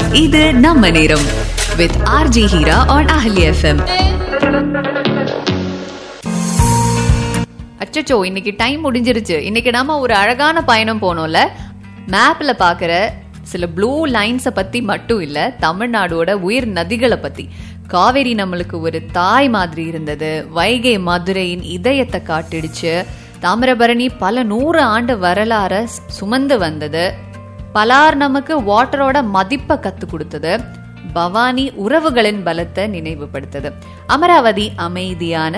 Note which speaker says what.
Speaker 1: இது நம்ம நேரம் with RJ Heera on Ahalya FM
Speaker 2: அச்சச்சோ இன்னைக்கு டைம் முடிஞ்சிருச்சு இன்னைக்கு நாம ஒரு அழகான பயணம் போனோம்ல மேப்ல பாக்குற சில ப்ளூ லைன்ஸை பத்தி மட்டும் இல்ல தமிழ்நாடோட உயிர் நதிகளை பத்தி காவேரி நம்மளுக்கு ஒரு தாய் மாதிரி இருந்தது வைகை மதுரையின் இதயத்தை காட்டிடுச்சு தாமிரபரணி பல நூறு ஆண்டு வரலாற சுமந்து வந்தது பலார் நமக்கு வாட்டரோட மதிப்பை கத்து கொடுத்தது பவானி உறவுகளின் பலத்தை நினைவுபடுத்தது அமராவதி அமைதியான